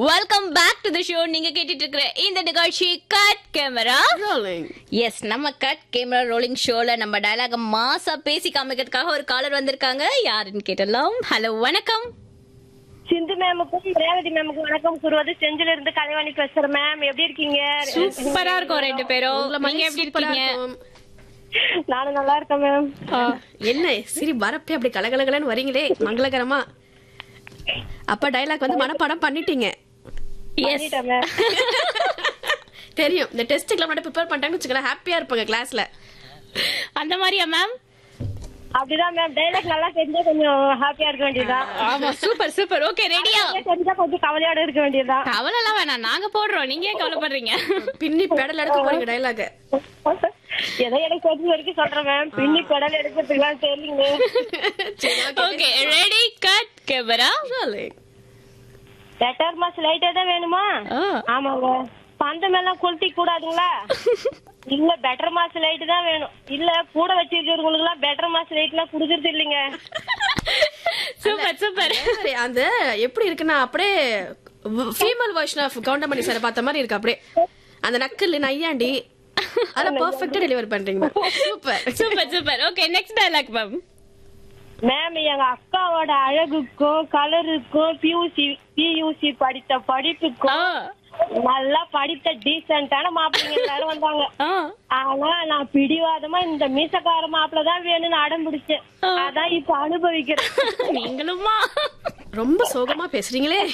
Welcome back to the show நீங்க கேட்டுட்டு இருக்கிற இந்த நிகழ்ச்சி கட் கேமரா Rolling. எஸ் நம்ம கட் கேமரா ரோலிங் ஷோல நம்ம டயலாக மாசா பேசி காமிக்கிறதுக்காக ஒரு காலர் வந்திருக்காங்க யாருன்னு கேட்டலாம் ஹலோ வணக்கம் சிந்து மேமுக்கும் ரேவதி மேமுக்கும் வணக்கம் கூறுவது செஞ்சில இருந்து கலைவாணி பேசுறேன் மேம் எப்படி இருக்கீங்க சூப்பரா இருக்கும் ரெண்டு பேரும் உங்களை நீங்க மாதிரி எப்படி சூப்பரா இருக்கீங்க இருக்கும். நானும் நல்லா இருக்கேன் மேம் என்ன சரி வரப்பே அப்படி கலகலகலன்னு வரீங்களே மங்களகரமா அப்ப டைலாக் வந்து மனப்பாடம் பண்ணிட்டீங்க எஸ் பண்ணிட்டேன் மேம் தெரியும் இந்த டெஸ்ட்டுக்குலாம் மட்டும் ப்ரிப்பேர் பண்ணிட்டாங்கன்னு வச்சுக்கலாம் ஹாப்பியா இருப்பாங்க கிளாஸ்ல அந்த மாதிரியா மேம் அப்படிதான் மேம் டைலாக் நல்லா தெரிஞ்சா கொஞ்சம் ஹாப்பியா இருக்க வேண்டியதுதான் ஆமா சூப்பர் சூப்பர் ஓகே ரெடியா தெரிஞ்சா கொஞ்சம் கவலையோட இருக்க வேண்டியதுதான் கவலை எல்லாம் வேணாம் நாங்க போடுறோம் நீங்க ஏன் கவலைப்படுறீங்க பின்னி பெடல் எடுக்க போறீங்க டைலாக் ஏதோ எனக்கு தெரிஞ்ச வரைக்கும் சொல்றேன் மேம் பின்னி பெடல் எடுக்கிறதுக்குலாம் தெரியலீங்க okay ready cut camera better mass லைட்டா தான் வேணுமா ஆமாங்க பந்தம் எல்லாம் கொளுத்தி கூடாதுங்களா இல்ல பெட்டர் மாஸ் லைட் தான் வேணும் இல்ல கூட வச்சிருக்கிறவங்களுக்கு எல்லாம் பெட்டர் மாஸ் லைட் எல்லாம் குடுக்கறது இல்லைங்க சூப்பர் சூப்பர் அந்த எப்படி இருக்குன்னா அப்படியே female version of Goundamani sir பார்த்த மாதிரி இருக்கு அப்படியே அந்த நக்கல் நையாண்டி அத பெர்ஃபெக்ட்டா டெலிவர் பண்றீங்க super super super okay next dialogue ma'am ma'am எங்க அக்காவோட அழகுக்கும் கலருக்கும் பியூசி பியூசி படித்த படிப்புக்கும் நல்லா படித்த டீசென்டான மாப்பிள்ளைங்க எல்லாரும் வந்தாங்க ஆனா நான் பிடிவாதமா இந்த மீசக்கார மாப்பிள்ள தான் வேணும்னு அடம் பிடிச்சேன் அதான் இப்ப அனுபவிக்கிறேன் நீங்களுமா ரொம்ப சோகமா பேசுறீங்களே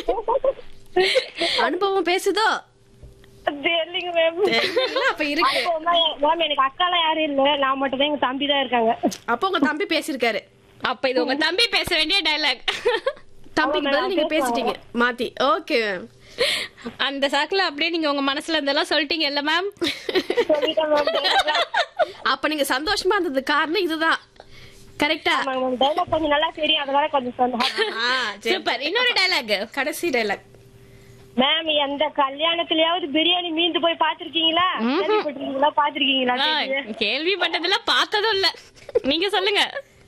அனுபவம் பேசுதோ தெரியலங்க மேம் தெரியல, அப்ப இருக்கு மேம் எனக்கு அக்காலாம் யாரும் இல்ல நான் மட்டும் தான் எங்க தம்பி தான் இருக்காங்க அப்போ உங்க தம்பி பேசிருக்காரு அப்ப இது உங்க தம்பி பேச வேண்டிய டயலாக் தம்பிக்கு பதில் நீங்க பேசிட்டீங்க மாத்தி ஓகே அந்த சாக்குல அப்படியே நீங்க உங்க மனசுல இருந்தெல்லாம் சொல்லிட்டீங்க இல்ல மேம் சொல்லிட்டேன் மேம் அப்ப நீங்க சந்தோஷமா இருந்தது காரணம் இதுதான் கரெக்டா டைலாக் கொஞ்சம் நல்லா தெரியும் அதனால கொஞ்சம் சொன்னேன் சூப்பர் இன்னொரு டயலாக் கடைசி டைலாக் மேம் எந்த கல்யாணத்துலயாவது பிரியாணி மீந்து போய் பாத்திருக்கீங்களா கேள்விப்பட்டிருக்கீங்களா பாத்திருக்கீங்களா கேள்விப்பட்டதுல பார்த்ததும் இல்ல நீங்க சொல்லுங்க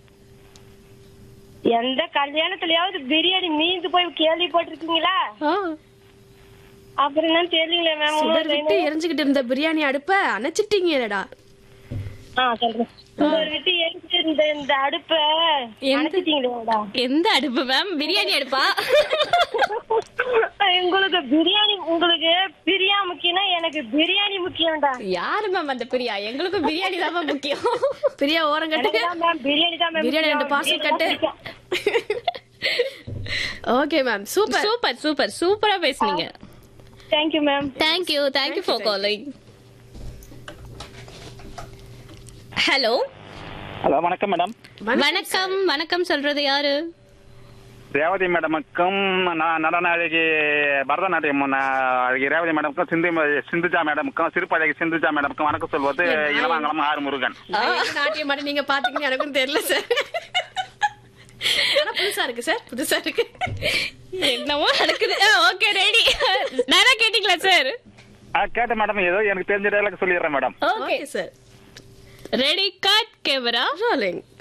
எந்த கல்யாணத்துலயாவது பிரியாணி மீந்து போய் கேள்விப்பட்டிருக்கீங்களா அப்புறம் என்ன தெரியல சுடர் விட்டு மேம் எரிஞ்சுகிட்டு இருந்த பிரியாணி அடுப்ப அணைச்சிட்டீங்கடா ஆ சொல்றேன் சுடர் விட்டு எரிஞ்சு இருந்த இந்த அடுப்ப எந்த- அணைச்சிட்டீங்களா எந்த அடுப்பு மேம் பிரியாணி அடுப்பா உங்களுக்கு பிரியாணி உங்களுக்கு பிரியா முக்கியம்னா எனக்கு பிரியாணி முக்கியம்டா யாரு மேம் அந்த பிரியா எங்களுக்கும் பிரியாணி தான் முக்கியம் பிரியா ஓரம் கட்டுங்க எனக்குதான் மேம் பிரியாணி தான் மேம் பிரியாணி ரெண்டு பார்சல் கட்டு okay ma'am super super super சூப்பரா பேசுனீங்க thank you ma'am thank you thank you for calling hello hello வணக்கம் மேடம் வணக்கம் வணக்கம் சொல்றது யாரு ரேவதி மேடமுக்கும் நான் நடன அழகி பரதநாட்டியம் நா- அழகி ரேவதி மேடமுக்கும் சிந்து சிந்துஜா மேடமுக்கும் சிறுபழகி சிந்துஜா மேடமுக்கும் வணக்கம் சொல்வது இளவாங்கலம் ஆறு முருகன் நான் எங்க நாட்டியம் மாட்டி நீங்க பாத்தீங்கன்னு எனக்கும் தெரியல சார் ஆனா புதுசா இருக்கு சார் புதுசா இருக்கு என்னமோ நடக்குது ஓகே ரெடி நேரா கேட்டீங்களா சார் ஆ, கேட்ட மேடம் ஏதோ எனக்கு தெரிஞ்ச டைலாக் சொல்லிடுறேன் madam okay okay sir ready cut camera rolling